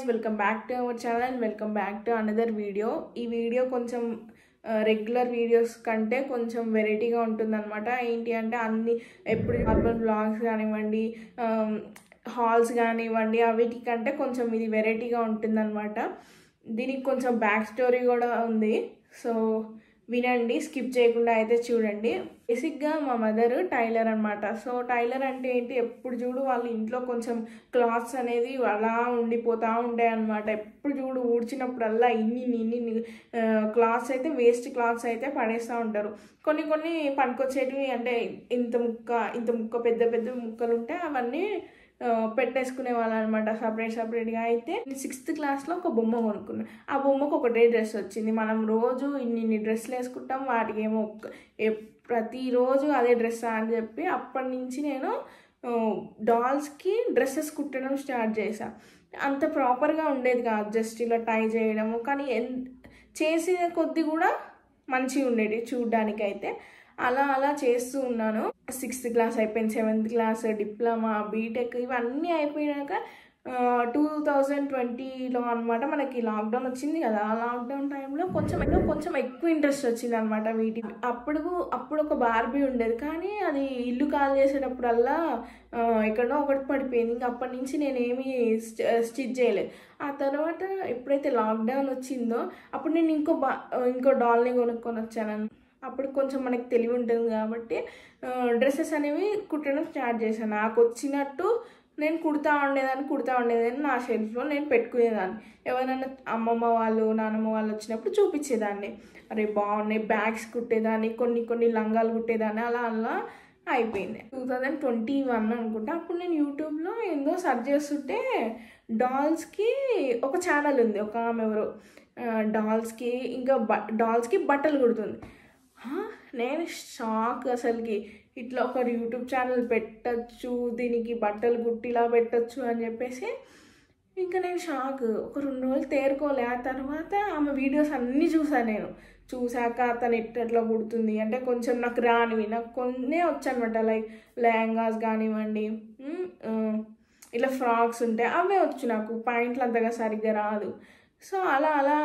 welcome back to our channel and welcome back to another video ఈ video కొంచెం regular videos కంటే కొంచెం వెరైటీగా ఉంటుందన్నమాట ఏంటి అంటే అన్ని ఎప్పుడు నార్మల్ బ్లాగ్స్ కానివ్వండి హాల్స్ కానివ్వండి అవిటి కంటే కొంచెం ఇది వెరైటీగా ఉంటుందన్నమాట దీనికి కొంచెం బ్యాక్ స్టోరీ కూడా ఉంది సో వినండి స్కిప్ చేయకుండా అయితే చూడండి బేసిక్గా మా మదర్ టైలర్ అనమాట సో టైలర్ అంటే ఏంటి ఎప్పుడు చూడు వాళ్ళ ఇంట్లో కొంచెం క్లాత్స్ అనేది అలా ఉండిపోతూ ఉంటాయి అనమాట ఎప్పుడు చూడు ఊడ్చినప్పుడల్లా ఇన్ని ఇన్ని క్లాత్స్ అయితే వేస్ట్ క్లాత్స్ అయితే పడేస్తూ ఉంటారు కొన్ని కొన్ని పనికొచ్చేటివి అంటే ఇంత ముక్క ఇంత ముక్క పెద్ద పెద్ద ముక్కలు ఉంటే అవన్నీ పెట్టేసుకునే వాళ్ళు అనమాట సపరేట్ సపరేట్గా అయితే సిక్స్త్ క్లాస్లో ఒక బొమ్మ కొనుక్కున్నాను ఆ బొమ్మకు ఒకటే డ్రెస్ వచ్చింది మనం రోజు ఇన్ని ఇన్ని డ్రెస్సులు వేసుకుంటాం వాటికి ఏమో ప్రతిరోజు అదే డ్రెస్ అని చెప్పి అప్పటి నుంచి నేను డాల్స్కి డ్రెస్సెస్ కుట్టడం స్టార్ట్ చేశాను అంత ప్రాపర్గా ఉండేది కాదు జస్ట్ ఇలా టై చేయడము కానీ ఎన్ చేసిన కొద్ది కూడా మంచిగా ఉండేది చూడ్డానికైతే అలా అలా చేస్తూ ఉన్నాను సిక్స్త్ క్లాస్ అయిపోయింది సెవెంత్ క్లాస్ డిప్లొమా బీటెక్ ఇవన్నీ అయిపోయినాక టూ థౌజండ్ ట్వంటీలో అనమాట మనకి లాక్డౌన్ వచ్చింది కదా ఆ లాక్డౌన్ టైంలో కొంచెం ఏదో కొంచెం ఎక్కువ ఇంట్రెస్ట్ వచ్చింది అనమాట వీటి అప్పుడు అప్పుడు ఒక బార్బీ ఉండేది కానీ అది ఇల్లు కాల్ చేసేటప్పుడల్లా ఎక్కడో ఒకటి పడిపోయింది ఇంక అప్పటి నుంచి నేనేమి స్టిచ్ చేయలేదు ఆ తర్వాత ఎప్పుడైతే లాక్డౌన్ వచ్చిందో అప్పుడు నేను ఇంకో బా ఇంకో డాల్ని కొనుక్కొని వచ్చాను అప్పుడు కొంచెం మనకి తెలివి ఉంటుంది కాబట్టి డ్రెస్సెస్ అనేవి కుట్టడం స్టార్ట్ చేశాను నాకు వచ్చినట్టు నేను కుడతా ఉండేదాన్ని కుడతా ఉండేదాన్ని నా షెల్ఫ్లో నేను పెట్టుకునేదాన్ని ఎవరైనా అమ్మమ్మ వాళ్ళు నానమ్మ వాళ్ళు వచ్చినప్పుడు చూపించేదాన్ని అరే బాగున్నాయి బ్యాగ్స్ కుట్టేదాన్ని కొన్ని కొన్ని లంగాలు కుట్టేదాన్ని అలా అలా అయిపోయింది టూ థౌజండ్ ట్వంటీ వన్ అనుకుంటా అప్పుడు నేను యూట్యూబ్లో ఏందో సర్చ్ చేస్తుంటే డాల్స్కి ఒక ఛానల్ ఉంది ఒక ఆమె ఎవరు డాల్స్కి ఇంకా బ డాల్స్కి బట్టలు కుడుతుంది నేను షాక్ అసలుకి ఇట్లా ఒక యూట్యూబ్ ఛానల్ పెట్టచ్చు దీనికి బట్టలు గుట్టిలా పెట్టచ్చు అని చెప్పేసి ఇంకా నేను షాక్ ఒక రెండు రోజులు తేరుకోలే ఆ తర్వాత ఆమె వీడియోస్ అన్నీ చూసాను నేను చూశాక తను ఎట్లా కుడుతుంది అంటే కొంచెం నాకు రానివి నాకు కొన్నే వచ్చనమాట లైక్ లెహంగాస్ కానివ్వండి ఇట్లా ఫ్రాక్స్ ఉంటాయి అవే వచ్చు నాకు పాయింట్లు అంతగా సరిగ్గా రాదు సో అలా అలా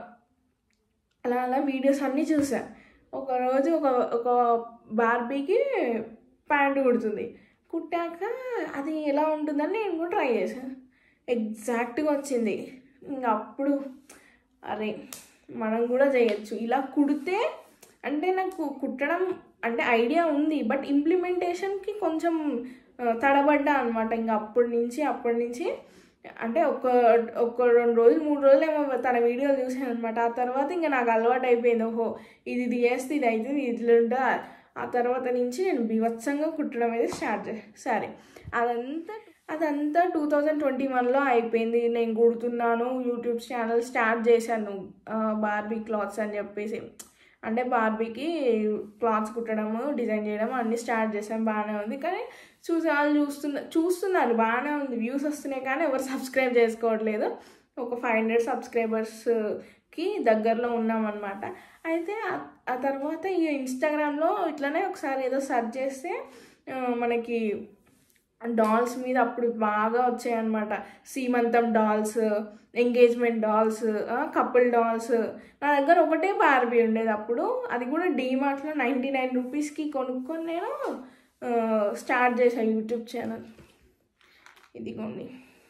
అలా అలా వీడియోస్ అన్నీ చూసాను ఒకరోజు ఒక ఒక బార్బీకి ప్యాంటు కుడుతుంది కుట్టాక అది ఎలా ఉంటుందని నేను కూడా ట్రై చేశాను ఎగ్జాక్ట్గా వచ్చింది ఇంకా అప్పుడు అరే మనం కూడా చేయొచ్చు ఇలా కుడితే అంటే నాకు కుట్టడం అంటే ఐడియా ఉంది బట్ ఇంప్లిమెంటేషన్కి కొంచెం తడబడ్డా అనమాట ఇంకా అప్పటి నుంచి అప్పటి నుంచి అంటే ఒక ఒక రెండు రోజులు మూడు రోజులు ఏమో తన వీడియోలు చూసాను అనమాట ఆ తర్వాత ఇంకా నాకు అలవాటు అయిపోయింది ఓహో ఇది ఇది చేస్తే ఇది అయితే ఇట్లుంటా ఆ తర్వాత నుంచి నేను బీభత్సంగా కుట్టడం అయితే స్టార్ట్ చేశాను సరే అదంతా అదంతా టూ థౌజండ్ ట్వంటీ వన్లో అయిపోయింది నేను కుడుతున్నాను యూట్యూబ్ ఛానల్ స్టార్ట్ చేశాను బార్బీ క్లాత్స్ అని చెప్పేసి అంటే బార్బీకి క్లాత్స్ కుట్టడము డిజైన్ చేయడం అన్నీ స్టార్ట్ చేసాను బాగానే ఉంది కానీ చూసే వాళ్ళు చూస్తున్న చూస్తున్నారు బాగానే ఉంది వ్యూస్ వస్తున్నాయి కానీ ఎవరు సబ్స్క్రైబ్ చేసుకోవట్లేదు ఒక ఫైవ్ హండ్రెడ్ సబ్స్క్రైబర్స్కి దగ్గరలో ఉన్నామన్నమాట అయితే ఆ తర్వాత ఈ ఇన్స్టాగ్రామ్లో ఇట్లనే ఒకసారి ఏదో సెర్చ్ చేస్తే మనకి డాల్స్ మీద అప్పుడు బాగా వచ్చాయన్నమాట సీమంతం dolls engagement dolls couple dolls నా దగ్గర ఒకటే బార్బీ ఉండేది అప్పుడు అది కూడా డీమార్ట్లో నైంటీ నైన్ రూపీస్కి కొనుక్కొని నేను స్టార్ట్ చేశాను యూట్యూబ్ ఛానల్ ఇదిగోండి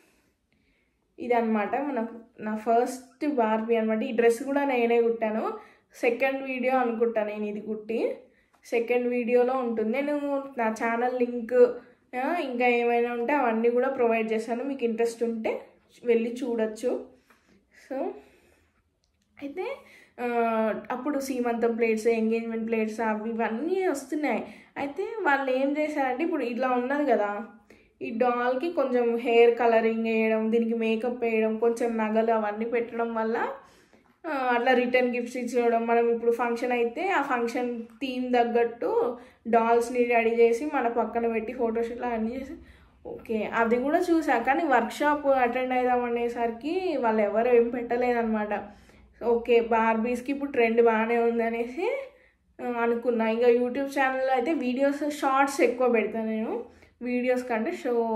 ఇది అనమాట మన నా ఫస్ట్ బార్బీ అనమాట ఈ డ్రెస్ కూడా నేనే కుట్టాను సెకండ్ వీడియో అనుకుంటా నేను ఇది కుట్టి సెకండ్ వీడియోలో ఉంటుంది నేను నా ఛానల్ లింక్ ఇంకా ఏమైనా ఉంటే అవన్నీ కూడా ప్రొవైడ్ చేశాను మీకు ఇంట్రెస్ట్ ఉంటే వెళ్ళి చూడొచ్చు సో అయితే అప్పుడు సీమంతం ప్లేట్స్ ఎంగేజ్మెంట్ ప్లేట్స్ అవి ఇవన్నీ వస్తున్నాయి అయితే వాళ్ళు ఏం చేశారంటే ఇప్పుడు ఇట్లా ఉన్నది కదా ఈ డాల్కి కొంచెం హెయిర్ కలరింగ్ వేయడం దీనికి మేకప్ వేయడం కొంచెం నగలు అవన్నీ పెట్టడం వల్ల అట్లా రిటర్న్ గిఫ్ట్స్ ఇచ్చడం మనం ఇప్పుడు ఫంక్షన్ అయితే ఆ ఫంక్షన్ థీమ్ తగ్గట్టు డాల్స్ని రెడీ చేసి మన పక్కన పెట్టి ఫోటోషూట్లు అన్నీ చేసి ఓకే అది కూడా చూసా కానీ వర్క్షాప్ అటెండ్ అవుదాం అనేసరికి వాళ్ళు ఎవరు ఏం పెట్టలేదన్నమాట ఓకే బార్బీస్కి ఇప్పుడు ట్రెండ్ బాగానే ఉందనేసి అనుకున్నా ఇంకా యూట్యూబ్ ఛానల్లో అయితే వీడియోస్ షార్ట్స్ ఎక్కువ పెడతాను నేను వీడియోస్ కంటే షో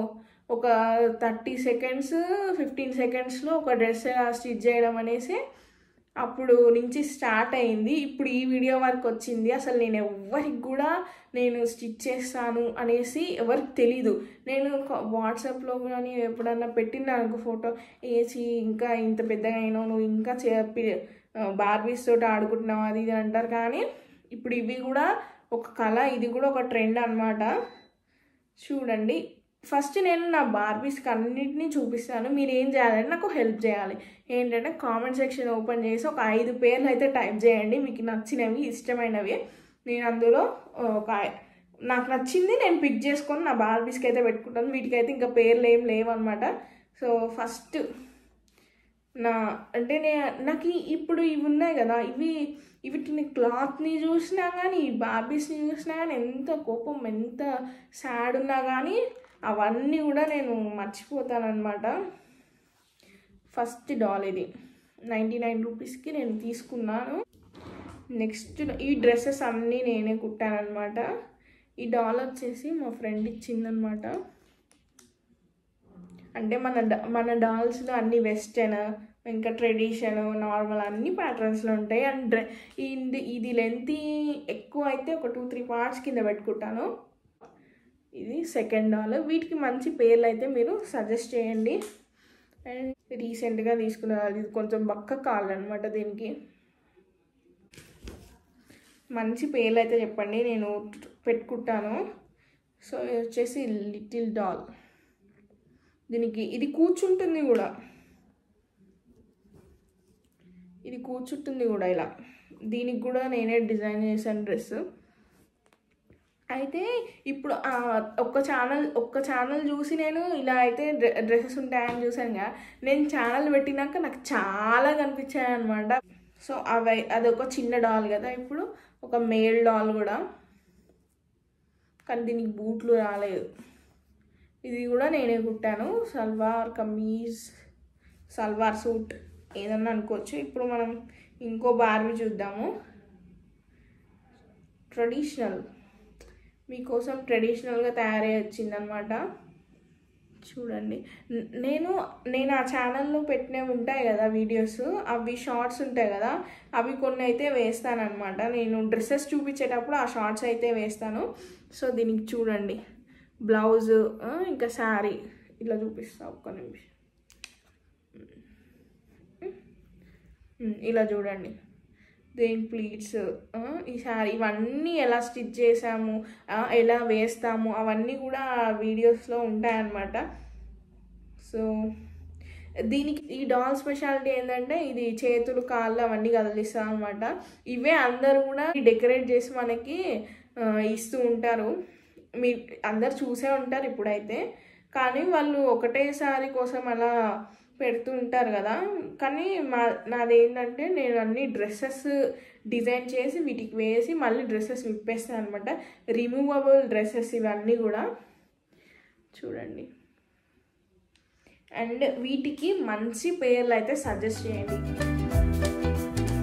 ఒక థర్టీ సెకండ్స్ ఫిఫ్టీన్ సెకండ్స్లో ఒక డ్రెస్ స్టిచ్ చేయడం అనేసి అప్పుడు నుంచి స్టార్ట్ అయింది ఇప్పుడు ఈ వీడియో వరకు వచ్చింది అసలు నేను ఎవరికి కూడా నేను స్టిచ్ చేస్తాను అనేసి ఎవరికి తెలీదు నేను వాట్సాప్లో కానీ ఎప్పుడన్నా పెట్టినా అనుకో ఫోటో వేసి ఇంకా ఇంత పెద్దగా అయినావు నువ్వు ఇంకా చెప్పి బార్బీస్ తోటి ఆడుకుంటున్నావు అది ఇది అంటారు కానీ ఇప్పుడు ఇవి కూడా ఒక కళ ఇది కూడా ఒక ట్రెండ్ అనమాట చూడండి ఫస్ట్ నేను నా బార్బీస్కి అన్నిటినీ చూపిస్తాను మీరు ఏం చేయాలంటే నాకు హెల్ప్ చేయాలి ఏంటంటే కామెంట్ సెక్షన్ ఓపెన్ చేసి ఒక ఐదు పేర్లు అయితే టైప్ చేయండి మీకు నచ్చినవి ఇష్టమైనవి నేను అందులో ఒక నాకు నచ్చింది నేను పిక్ చేసుకొని నా బార్బీస్కి అయితే పెట్టుకుంటాను వీటికైతే ఇంకా పేర్లు ఏం లేవన్నమాట సో ఫస్ట్ నా అంటే నే నాకు ఇప్పుడు ఇవి ఉన్నాయి కదా ఇవి వీటిని క్లాత్ని చూసినా కానీ ఈ బార్బీస్ని చూసినా కానీ ఎంత కోపం ఎంత సాడ్ ఉన్నా కానీ అవన్నీ కూడా నేను మర్చిపోతానమాట ఫస్ట్ డాల్ ఇది నైంటీ నైన్ రూపీస్కి నేను తీసుకున్నాను నెక్స్ట్ ఈ డ్రెస్సెస్ అన్నీ నేనే కుట్టానమాట ఈ డాల్ వచ్చేసి మా ఫ్రెండ్ ఇచ్చిందనమాట అంటే మన మన డాల్స్లో అన్ని వెస్టర్న్ ఇంకా ట్రెడిషన్ నార్మల్ అన్ని ప్యాటర్న్స్లో ఉంటాయి అండ్ ఇది ఇది లెంత్ ఎక్కువ అయితే ఒక టూ త్రీ పార్ట్స్ కింద పెట్టుకుంటాను ఇది సెకండ్ డాల్ వీటికి మంచి పేర్లు అయితే మీరు సజెస్ట్ చేయండి అండ్ రీసెంట్గా తీసుకున్నారు ఇది కొంచెం బక్క కావాలన్నమాట దీనికి మంచి పేర్లు అయితే చెప్పండి నేను పెట్టుకుంటాను సో ఇది వచ్చేసి లిటిల్ డాల్ దీనికి ఇది కూర్చుంటుంది కూడా ఇది కూర్చుంటుంది కూడా ఇలా దీనికి కూడా నేనే డిజైన్ చేశాను డ్రెస్ అయితే ఇప్పుడు ఒక్క ఛానల్ ఒక్క ఛానల్ చూసి నేను ఇలా అయితే డ్రెస్సెస్ ఉంటాయని చూసాను కదా నేను ఛానల్ పెట్టినాక నాకు చాలా కనిపించాయి అనమాట సో అవి అది ఒక చిన్న డాల్ కదా ఇప్పుడు ఒక మేల్ డాల్ కూడా కానీ దీనికి బూట్లు రాలేదు ఇది కూడా నేనే కుట్టాను సల్వార్ కమీజ్ సల్వార్ సూట్ ఏదన్నా అనుకోవచ్చు ఇప్పుడు మనం ఇంకో బార్బీ చూద్దాము ట్రెడిషనల్ మీకోసం ట్రెడిషనల్గా తయారై వచ్చిందనమాట చూడండి నేను నేను ఆ ఛానల్లో పెట్టినవి ఉంటాయి కదా వీడియోస్ అవి షార్ట్స్ ఉంటాయి కదా అవి కొన్ని అయితే వేస్తానమాట నేను డ్రెస్సెస్ చూపించేటప్పుడు ఆ షార్ట్స్ అయితే వేస్తాను సో దీనికి చూడండి బ్లౌజ్ ఇంకా శారీ ఇట్లా చూపిస్తా ఒక్క నిమిషం ఇలా చూడండి దేని ప్లీట్స్ ఈ శారీ ఇవన్నీ ఎలా స్టిచ్ చేసాము ఎలా వేస్తాము అవన్నీ కూడా వీడియోస్లో ఉంటాయన్నమాట సో దీనికి ఈ డాల్ స్పెషాలిటీ ఏంటంటే ఇది చేతులు కాళ్ళు అవన్నీ కదిలిస్తాం అనమాట ఇవే అందరు కూడా డెకరేట్ చేసి మనకి ఇస్తూ ఉంటారు మీ అందరు చూసే ఉంటారు ఇప్పుడైతే కానీ వాళ్ళు ఒకటేసారి కోసం అలా పెడుతూ ఉంటారు కదా కానీ మా నాది ఏంటంటే నేను అన్ని డ్రెస్సెస్ డిజైన్ చేసి వీటికి వేసి మళ్ళీ డ్రెస్సెస్ విప్పేస్తాను అనమాట రిమూవబుల్ డ్రెస్సెస్ ఇవన్నీ కూడా చూడండి అండ్ వీటికి మంచి పేర్లు అయితే సజెస్ట్ చేయండి